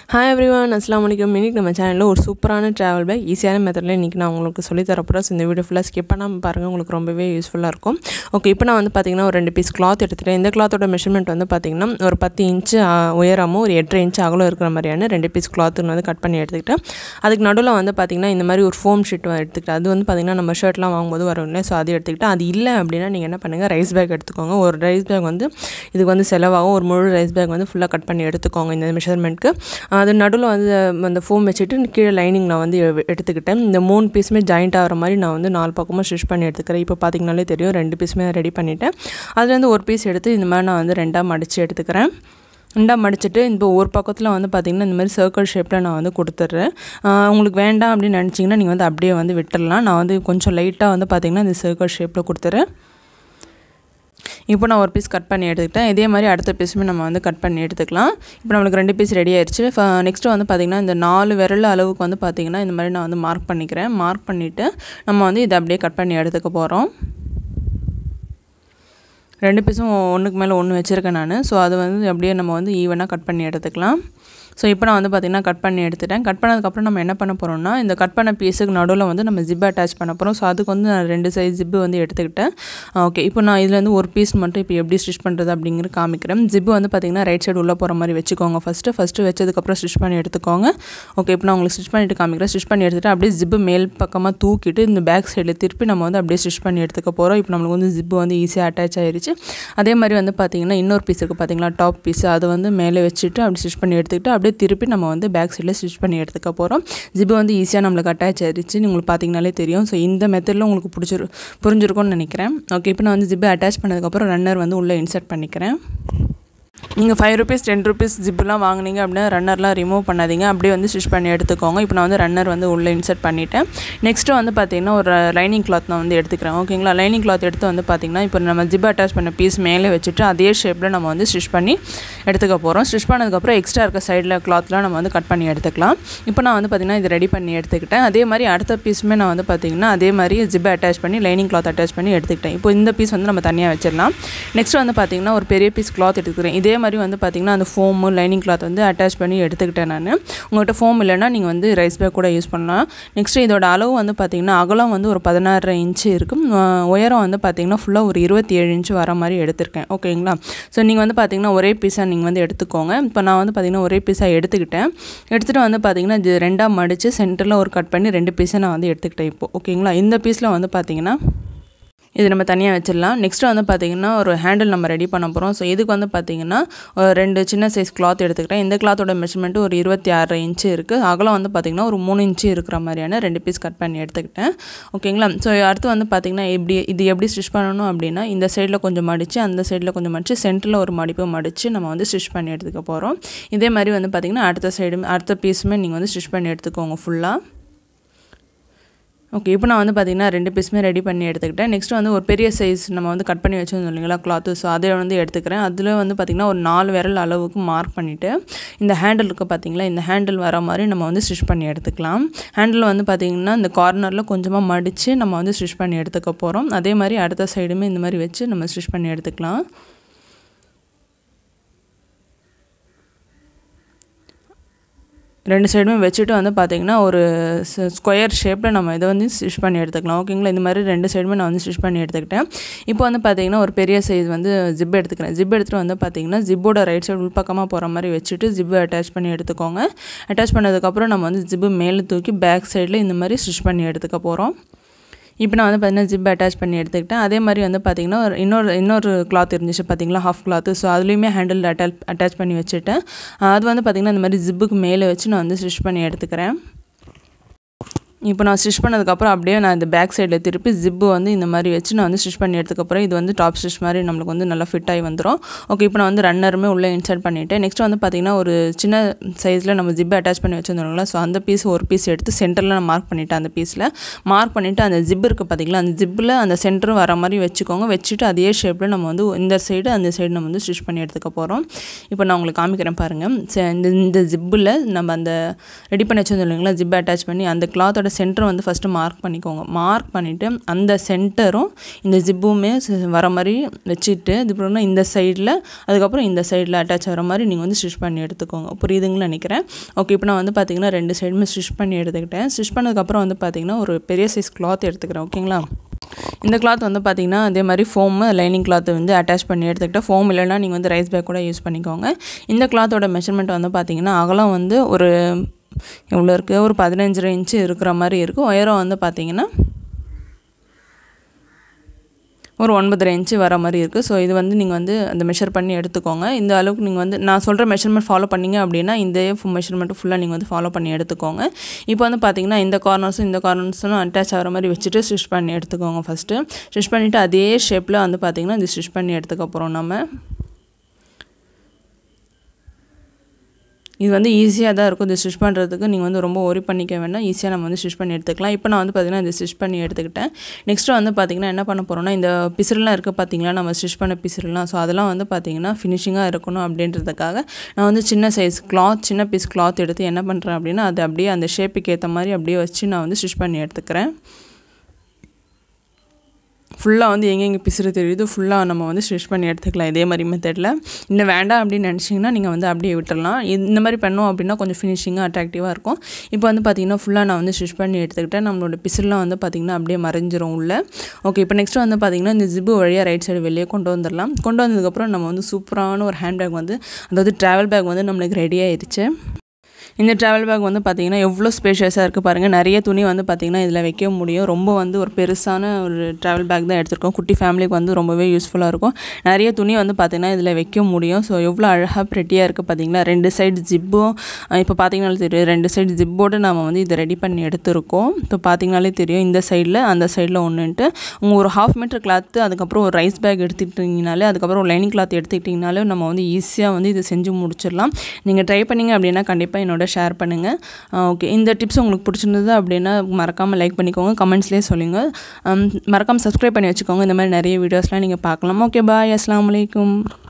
hi every one அஸ்லாம் வலைக்கம் இன்றைக்கி நம்ம சேனலில் ஒரு சூப்பரான ட்ராவல் பேக் ஈஸியான மெத்தடில் இன்றைக்கி நான் உங்களுக்கு சொல்லி தரப்போகிறேன் ஸோ இந்த வீடியோ ஃபுல்லாக ஸ்கிப் பண்ணாமல் பாருங்கள் உங்களுக்கு ரொம்பவே யூஸ்ஃபுல்லாக இருக்கும் ஓகே இப்போ நான் வந்து பார்த்திங்கன்னா ஒரு ரெண்டு பீஸ் கிளாத் எடுத்துகிட்டேன் இந்த கிளாத்தோட மெஷர்மெண்ட் வந்து பார்த்திங்கன்னா ஒரு பத்து இன்ச்சு உயரமும் ஒரு எட்டரை இன்ச்சு அகலம் இருக்கிற மாதிரியான ரெண்டு பீஸ் கிளாத்துன்னு வந்து கட் பண்ணி எடுத்துக்கிட்டேன் அதுக்கு நடுவில் வந்து பார்த்திங்கன்னா இந்த மாதிரி ஒரு ஃபோம் ஷீட் எடுத்துக்கிட்டேன் அது வந்து பார்த்திங்கன்னா நம்ம ஷர்ட்லாம் வாங்கும்போது வரும் இல்லை ஸோ அது எடுத்துக்கிட்டு அது இல்லை அப்படின்னா நீங்கள் என்ன பண்ணுங்கள் ரைஸ் பேக் எடுத்துக்கோங்க ஒரு ரைஸ் பேக் வந்து இதுக்கு வந்து செலவாகும் ஒரு முழு ரைஸ் பேக் வந்து ஃபுல்லாக கட் பண்ணி எடுத்துக்கோங்க இந்த மெஷர்மெண்ட்க்கு அது நடுவில் வந்து அந்த ஃபோம் வச்சுட்டு கீழே லைனிங் நான் வந்து எ- எடுத்துக்கிட்டேன் இந்த மூணு பீஸுமே ஜாயிண்ட் ஆகிற மாதிரி நான் வந்து நாலு பக்கமும் ஸ்டிச் பண்ணி எடுத்துக்கிறேன் இப்போ பார்த்தீங்கனாலே தெரியும் ரெண்டு பீஸுமே ரெடி பண்ணிவிட்டேன் அதுலேருந்து ஒரு பீஸ் எடுத்து இந்த மாதிரி நான் வந்து ரெண்டாக மடித்து எடுத்துக்கிறேன் ரெண்டாக மடிச்சிட்டு இப்போ ஒரு பக்கத்தில் வந்து பார்த்திங்கன்னா இந்த மாதிரி சர்க்கிள் ஷேப்பில் நான் வந்து கொடுத்துட்றேன் ஆஹ் உங்களுக்கு வேண்டாம் அப்படின்னு நினச்சிங்கன்னா நீங்கள் வந்து அப்படியே வந்து விட்டுடலாம் நான் வந்து கொஞ்சம் லைட்டாக வந்து பார்த்திங்கன்னா இந்த சர்க்கிள் ஷேப்பில் கொடுத்துறேன் இப்போ நான் ஒரு பீஸ் கட் பண்ணி எடுத்துக்கிட்டேன் இதே மாதிரி அடுத்த பீஸுமே நம்ம வந்து கட் பண்ணி எடுத்துக்கலாம் இப்போ நம்மளுக்கு ரெண்டு பீஸ் ரெடி ஆயிடுச்சு நெக்ஸ்ட்டு வந்து பார்த்திங்கன்னா இந்த நாலு விரல் அளவுக்கு வந்து பார்த்திங்கன்னா இந்த மாதிரி நான் வந்து மார்க் பண்ணிக்கிறேன் மார்க் பண்ணிவிட்டு நம்ம வந்து இதை அப்படியே கட் பண்ணி எடுத்துக்க போகிறோம் ரெண்டு பீஸும் ஒன்றுக்கு மேலே ஒன்று வச்சுருக்கேன் நான் ஸோ அது வந்து அப்படியே நம்ம வந்து ஈவனாக கட் பண்ணி எடுத்துக்கலாம் ஸோ இப்போ நான் வந்து பார்த்திங்கன்னா கட் பண்ணி எடுத்துட்டேன் கட் பண்ணதுக்கப்புறம் நம்ம என்ன பண்ண போகிறோம்னா இந்த கட் பண்ண பீஸுக்கு நடுவில் வந்து நம்ம ஜிப் அட்டாச் பண்ண போகிறோம் ஸோ அதுக்கு வந்து நான் ரெண்டு சைஸ் ஜிப்பு வந்து எடுத்துக்கிட்டேன் ஓகே இப்போ நான் இதுலேருந்து ஒரு பீஸ் மட்டும் இப்போ எப்படி ஸ்டிச் பண்ணுறது அப்படிங்கிற காமிக்கிறேன் ஜிப்பு வந்து பார்த்திங்கன்னா ரைட் சைடு உள்ளே போகிற மாதிரி வச்சுக்கோங்க ஃபஸ்ட்டு ஃபஸ்ட்டு வச்சதுக்கப்புறம் ஸ்டிச் பண்ணி எடுத்துக்கோங்க ஓகே இப்போ நான் உங்களுக்கு ஸ்டிச் பண்ணிட்டு காமிக்கிறேன் ஸ்டிச் பண்ணி எடுத்துகிட்டு அப்படியே ஜிப்பு மேல் பக்கமாக தூக்கிட்டு இந்த பேக் சைடில் திருப்பி நம்ம வந்து அப்படியே ஸ்டிச் பண்ணி எடுத்துக்க போகிறோம் இப்போ நம்மளுக்கு வந்து ஜிப்பு வந்து ஈஸியாக அட்டாச் ஆயிருச்சு அதே மாதிரி வந்து பார்த்திங்கன்னா இன்னொரு பீஸ் இருக்குது பார்த்தீங்களா டாப் பீஸ் அதை வந்து மேலே வச்சுட்டு அப்படி ஸ்டிச் பண்ணி எடுத்துக்கிட்டு அப்படியே திருப்பி நம்ம வந்து பேக் சைடில் ஸ்டிச் பண்ணி எடுத்துக்க போகிறோம் ஜிப்பு வந்து ஈஸியாக நம்மளுக்கு அட்டாச் ஆயிருச்சு உங்களுக்கு பார்த்தீங்கனாலே தெரியும் ஸோ இந்த மெத்தடில் உங்களுக்கு பிடிச்சிரு புரிஞ்சிருக்கும்னு நினைக்கிறேன் ஓகே இப்போ நான் வந்து ஜிப்பு அட்டாச் பண்ணதுக்கப்புறம் ரன்னர் வந்து உள்ளே இன்சர்ட் பண்ணிக்கிறேன் நீங்கள் ஃபைவ் ருபீஸ் டென் ருபீஸ் ஜிப்புலாம் வாங்குனீங்க அப்படின்னா ரன்னர்லாம் ரிமூவ் பண்ணாதீங்க அப்படியே வந்து ஸ்டிச் பண்ணி எடுத்துக்கோங்க இப்போ நான் வந்து ரன்னர் வந்து உள்ளே இன்சர்ட் பண்ணிட்டேன் நெக்ஸ்ட்டு வந்து பார்த்தீங்கன்னா ஒரு லைனிங் கிளாத் நான் வந்து எடுத்துக்கிறேன் ஓகேங்களா லைனிங் கிளாத் எடுத்து வந்து பார்த்தீங்கன்னா இப்போ நம்ம ஜிப் அட்டாச் பண்ண பீஸ் மேலே வச்சுட்டு அதே ஷேப்பில் நம்ம வந்து ஸ்டிச் பண்ணி எடுத்துக்க போகிறோம் ஸ்டிச் பண்ணதுக்கப்புறம் எக்ஸ்ட்ரா இருக்க சைடில் கிளாத்லாம் நம்ம வந்து கட் பண்ணி எடுத்துக்கலாம் இப்போ நான் வந்து பார்த்தீங்கன்னா இது ரெடி பண்ணி எடுத்துக்கிட்டேன் அதே மாதிரி அடுத்த பீஸுமே நான் வந்து பார்த்தீங்கன்னா அதே மாதிரி ஜிப் அட்டாச் பண்ணி லைனிங் கிளாத் அட்டாச் பண்ணி எடுத்துக்கிட்டேன் இப்போ இந்த பீஸ் வந்து நம்ம தனியாக வச்சிடலாம் நெக்ஸ்ட் வந்து பார்த்தீங்கன்னா ஒரு பெரிய பீஸ் கிளாத் எடுத்துக்கிறேன் இதே மாதிரி வந்து பார்த்தீங்கன்னா அந்த ஃபோமு லைனிங் கிளாத் வந்து அட்டாச் பண்ணி எடுத்துக்கிட்டேன் நான் உங்கள்கிட்ட ஃபோம் இல்லைன்னா நீங்கள் வந்து ரைஸ் பேக் கூட யூஸ் பண்ணலாம் நெக்ஸ்ட்டு இதோட அளவு வந்து பார்த்தீங்கன்னா அகலம் வந்து ஒரு பதினாறு இன்ச்சு இருக்கும் அஹ் உயரம் வந்து பார்த்தீங்கன்னா ஃபுல்லாக ஒரு இருபத்தி ஏழு இன்ச்சு வர மாதிரி எடுத்திருக்கேன் ஓகேங்களா ஸோ நீங்கள் வந்து பார்த்தீங்கன்னா ஒரே பீஸாக நீங்கள் வந்து எடுத்துக்கோங்க இப்போ நான் வந்து பார்த்தீங்கன்னா ஒரே பீஸாக எடுத்துக்கிட்டேன் எடுத்துகிட்டு வந்து பார்த்தீங்கன்னா இது ரெண்டாக மடித்து சென்டரில் ஒரு கட் பண்ணி ரெண்டு பீஸை நான் வந்து எடுத்துக்கிட்டேன் இப்போ ஓகேங்களா இந்த பீஸில் வந்து பார்த்தீங்கன்னா இது நம்ம தனியாக வச்சிடலாம் நெக்ஸ்ட்டு வந்து பார்த்திங்கன்னா ஒரு ஹேண்டில் நம்ம ரெடி பண்ண போகிறோம் ஸோ இதுக்கு வந்து பார்த்திங்கன்னா ஒரு ரெண்டு சின்ன சைஸ் கிளாத் எடுத்துக்கிட்டேன் இந்த கிளாத்தோட மெஷர்மெண்ட்டு ஒரு இருபத்தி ஆறு இன்ச்சு இருக்குது அகலம் வந்து பார்த்திங்கன்னா ஒரு மூணு இன்ச்சு இருக்கிற மாதிரியான ரெண்டு பீஸ் கட் பண்ணி எடுத்துக்கிட்டேன் ஓகேங்களா ஸோ அடுத்து வந்து பார்த்திங்கன்னா எப்படி இது எப்படி ஸ்டிச் பண்ணணும் அப்படின்னா இந்த சைடில் கொஞ்சம் மடித்து அந்த சைடில் கொஞ்சம் மடித்து சென்டரில் ஒரு மடிப்பு மடித்து நம்ம வந்து ஸ்டிச் பண்ணி எடுத்துக்க போகிறோம் இதே மாதிரி வந்து பார்த்திங்கன்னா அடுத்த சைடு அடுத்த பீஸுமே நீங்கள் வந்து ஸ்டிச் பண்ணி எடுத்துக்கோங்க ஃபுல்லாக ஓகே இப்போ நான் வந்து பார்த்தீங்கன்னா ரெண்டு பீஸுமே ரெடி பண்ணி எடுத்துக்கிட்டேன் நெக்ஸ்ட் வந்து ஒரு பெரிய சைஸ் நம்ம வந்து கட் பண்ணி வச்சுருந்தோம் இல்லைங்களா கிளாத்து ஸோ அதை வந்து எடுத்துக்கிறேன் அதில் வந்து பார்த்திங்கன்னா ஒரு நாலு விரல் அளவுக்கு மார்க் பண்ணிவிட்டு இந்த ஹேண்டில் இருக்குது பார்த்தீங்களா இந்த ஹேண்டில் வர மாதிரி நம்ம வந்து ஸ்டிச் பண்ணி எடுத்துக்கலாம் ஹேண்டில் வந்து பார்த்திங்கன்னா இந்த கார்னரில் கொஞ்சமாக மடித்து நம்ம வந்து ஸ்டிச் பண்ணி எடுத்துக்க போகிறோம் அதே மாதிரி அடுத்த சைடுமே இந்த மாதிரி வச்சு நம்ம ஸ்டிச் பண்ணி எடுத்துக்கலாம் ரெண்டு சைடுமே வச்சுட்டு வந்து பார்த்திங்கன்னா ஒரு ஸ்கொயர் ஷேப்பில் நம்ம இதை வந்து ஸ்டிச் பண்ணி எடுத்துக்கலாம் ஓகேங்களா இந்த மாதிரி ரெண்டு சைடுமே நான் வந்து ஸ்டிச் பண்ணி எடுத்துக்கிட்டேன் இப்போ வந்து பார்த்திங்கன்னா ஒரு பெரிய சைஸ் வந்து ஜிப் எடுத்துக்கிறேன் ஜிப் எடுத்துகிட்டு வந்து பார்த்திங்கன்னா ஜிப்போட ரைட் சைடு உள்பக்கமாக போகிற மாதிரி வச்சுட்டு ஜிப்பு அட்டாச் பண்ணி எடுத்துக்கோங்க அட்டாச் பண்ணதுக்கப்புறம் நம்ம வந்து ஜிப்பு மேலே தூக்கி பேக் சைடில் இந்த மாதிரி ஸ்டிச் பண்ணி எடுத்துக்க போகிறோம் இப்போ நான் வந்து பார்த்தீங்கன்னா ஜிப் அட்டாச் பண்ணி எடுத்துக்கிட்டேன் அதே மாதிரி வந்து பார்த்திங்கன்னா ஒரு இன்னொரு இன்னொரு கிளாத் இருந்துச்சு பார்த்தீங்களா ஹாஃப் கிளாத்து ஸோ அதுலேயுமே ஹேண்டில் அட்டாச் அட்டாச் பண்ணி வச்சுட்டேன் அது வந்து பார்த்திங்கன்னா இந்த மாதிரி ஜிப்புக்கு மேலே வச்சு நான் வந்து ஸ்டிச் பண்ணி எடுத்துக்கிறேன் இப்போ நான் ஸ்டிச் பண்ணதுக்கப்புறம் அப்படியே நான் இந்த பேக் சைடில் திருப்பி ஜிப்பு வந்து இந்த மாதிரி வச்சு நான் வந்து ஸ்டிச் பண்ணி எடுத்துக்கப்புறம் இது வந்து டாப் ஸ்டிச் மாதிரி நம்மளுக்கு வந்து நல்லா ஃபிட் ஆகி வந்துடும் ஓகே இப்போ நான் வந்து ரன்னருமே உள்ளே இன்சர்ட் பண்ணிவிட்டேன் நெக்ஸ்ட் வந்து பார்த்திங்கன்னா ஒரு சின்ன சைஸில் நம்ம ஜிப்பை அட்டாச் பண்ணி வச்சுருந்தோம்ல ஸோ அந்த பீஸ் ஒரு பீஸ் எடுத்து சென்டரில் நான் மார்க் பண்ணிவிட்டேன் அந்த பீஸில் மார்க் பண்ணிவிட்டு அந்த ஜிப் இருக்குது பார்த்தீங்களா அந்த ஜிப்பில் அந்த சென்டர் வர மாதிரி வச்சுக்கோங்க வச்சுட்டு அதே ஷேப்பில் நம்ம வந்து இந்த சைடு அந்த சைடு நம்ம வந்து ஸ்டிச் பண்ணி எடுத்துக்க போகிறோம் இப்போ நான் உங்களுக்கு காமிக்கிறேன் பாருங்கள் ச- இந்த இந்த ஜிப்பில் நம்ம அந்த ரெடி பண்ணி வச்சுருந்தோம் இல்லைங்களா ஜிப் அட்டாச் பண்ணி அந்த கிளாத்தோட கிளாத்தோட சென்டர் வந்து ஃபஸ்ட்டு மார்க் பண்ணிக்கோங்க மார்க் பண்ணிவிட்டு அந்த சென்டரும் இந்த ஜிப்புமே வர மாதிரி வச்சுட்டு இதுக்கப்புறம் இந்த சைடில் அதுக்கப்புறம் இந்த சைடில் அட்டாச் ஆகிற மாதிரி நீங்கள் வந்து ஸ்டிச் பண்ணி எடுத்துக்கோங்க புரியுதுங்கன்னு நினைக்கிறேன் ஓகே இப்போ நான் வந்து பார்த்தீங்கன்னா ரெண்டு சைடுமே ஸ்டிச் பண்ணி எடுத்துக்கிட்டேன் ஸ்டிச் பண்ணதுக்கப்புறம் வந்து பார்த்தீங்கன்னா ஒரு பெரிய சைஸ் கிளாத் எடுத்துக்கிறேன் ஓகேங்களா இந்த கிளாத் வந்து பார்த்தீங்கன்னா அதே மாதிரி ஃபோமு லைனிங் கிளாத் வந்து அட்டாச் பண்ணி எடுத்துக்கிட்டேன் ஃபோம் இல்லைனா நீங்கள் வந்து ரைஸ் பேக் கூட யூஸ் பண்ணிக்கோங்க இந்த கிளாத்தோட மெஷர்மெண்ட் வந்து பார்த்தீங்கன்னா அகலம் வந்து ஒரு எவ்வளோ இருக்குது ஒரு பதினஞ்சரை இன்ச்சு இருக்கிற மாதிரி இருக்குது உயரம் வந்து பார்த்தீங்கன்னா ஒரு ஒன்பதரை இன்ச்சு வர மாதிரி இருக்குது ஸோ இது வந்து நீங்கள் வந்து அந்த மெஷர் பண்ணி எடுத்துக்கோங்க இந்த அளவுக்கு நீங்கள் வந்து நான் சொல்கிற மெஷர்மெண்ட் ஃபாலோ பண்ணிங்க அப்படின்னா இந்த மெஷர்மெண்ட் ஃபுல்லாக நீங்கள் வந்து ஃபாலோ பண்ணி எடுத்துக்கோங்க இப்போ வந்து பார்த்தீங்கன்னா இந்த கார்னர்ஸும் இந்த கார்னர்ஸும் அட்டாச் ஆகிற மாதிரி வச்சுட்டு ஸ்டிச் பண்ணி எடுத்துக்கோங்க ஃபஸ்ட்டு ஸ்டிச் பண்ணிவிட்டு அதே ஷேப்பில் வந்து பார்த்தீங்கன்னா இது ஸ்டிச் பண்ணி எடுத்துக்க போகிறோம் நம்ம இது வந்து ஈஸியாக தான் இருக்கும் இது ஸ்டிச் பண்ணுறதுக்கு நீங்கள் வந்து ரொம்ப ஒரி பண்ணிக்க வேண்டாம் ஈஸியாக நம்ம வந்து ஸ்டிச் பண்ணி எடுத்துக்கலாம் இப்போ நான் வந்து பார்த்திங்கன்னா இது ஸ்டிச் பண்ணி எடுத்துக்கிட்டேன் நெக்ஸ்ட்டு வந்து பார்த்திங்கன்னா என்ன பண்ண போகிறோம்னா இந்த பிசுறுலாம் இருக்குது பார்த்திங்களா நம்ம ஸ்டிச் பண்ண பிசுறுலாம் ஸோ அதெல்லாம் வந்து பார்த்திங்கன்னா ஃபினிஷிங்காக இருக்கணும் அப்படின்றதுக்காக நான் வந்து சின்ன சைஸ் கிளாத் சின்ன பீஸ் கிளாத் எடுத்து என்ன பண்ணுறேன் அப்படின்னா அது அப்படியே அந்த ஷேப்புக்கு ஏற்ற மாதிரி அப்படியே வச்சு நான் வந்து ஸ்டிச் பண்ணி எடுத்துக்கிறேன் ஃபுல்லாக வந்து எங்கெங்கே பிசுறு தெரியுது ஃபுல்லாக நம்ம வந்து ஸ்டிச் பண்ணி எடுத்துக்கலாம் இதே மாதிரி மெத்தடில் இன்னும் வேண்டாம் அப்படின்னு நினச்சிங்கன்னா நீங்கள் வந்து அப்படியே விட்டுடலாம் இந்த மாதிரி பண்ணோம் அப்படின்னா கொஞ்சம் ஃபினிஷிங்காக அட்ராக்டிவாக இருக்கும் இப்போ வந்து பார்த்திங்கன்னா ஃபுல்லாக நான் வந்து ஸ்டிச் பண்ணி எடுத்துக்கிட்டேன் நம்மளோட பிசுறுலாம் வந்து பார்த்திங்கன்னா அப்படியே மறைஞ்சிரும் உள்ள ஓகே இப்போ நெக்ஸ்ட் வந்து பார்த்திங்கன்னா இந்த ஜிப்பு வழியாக ரைட் சைடு வெளியே கொண்டு வந்துடலாம் கொண்டு வந்ததுக்கப்புறம் நம்ம வந்து சூப்பரான ஒரு ஹேண்ட் பேக் வந்து அதாவது ட்ராவல் பேக் வந்து நம்மளுக்கு ரெடி ஆயிடுச்சு இந்த ட்ராவல் பேக் வந்து பார்த்திங்கன்னா எவ்வளோ ஸ்பேஷியஸாக இருக்குது பாருங்கள் நிறைய துணி வந்து பார்த்திங்கன்னா இதில் வைக்க முடியும் ரொம்ப வந்து ஒரு பெருசான ஒரு ட்ராவல் பேக் தான் எடுத்திருக்கோம் குட்டி ஃபேமிலிக்கு வந்து ரொம்பவே யூஸ்ஃபுல்லாக இருக்கும் நிறைய துணி வந்து பார்த்திங்கன்னா இதில் வைக்க முடியும் ஸோ எவ்வளோ அழகாக ப்ரெட்டியாக இருக்குது பார்த்திங்களா ரெண்டு சைடு ஜிப்பும் இப்போ பார்த்திங்கனாலே தெரியும் ரெண்டு சைடு ஜிப்போடு நம்ம வந்து இதை ரெடி பண்ணி எடுத்திருக்கோம் இப்போ பார்த்திங்கனாலே தெரியும் இந்த சைடில் அந்த சைடில் ஒன்றுன்ட்டு உங்கள் ஒரு ஹாஃப் மீட்டர் கிளாத்து அதுக்கப்புறம் ஒரு ரைஸ் பேக் எடுத்துக்கிட்டிங்கனாலே அதுக்கப்புறம் ஒரு லைனிங் கிளாத் எடுத்துக்கிட்டிங்கனாலே நம்ம வந்து ஈஸியாக வந்து இது செஞ்சு முடிச்சிடலாம் நீங்கள் ட்ரை பண்ணிங்க அப்படின்னா கண்டிப்பாக என்னோட ஷேர் பண்ணுங்கள் ஓகே இந்த டிப்ஸ் உங்களுக்கு பிடிச்சிருந்தது அப்படின்னா மறக்காமல் லைக் பண்ணிக்கோங்க கமெண்ட்ஸ்லேயே சொல்லுங்கள் மறக்காமல் சப்ஸ்கிரைப் பண்ணி வச்சுக்கோங்க இந்த மாதிரி நிறைய வீடியோஸ்லாம் நீங்கள் பார்க்கலாம் ஓகே பாய் அஸ்லாம் வலைக்கம்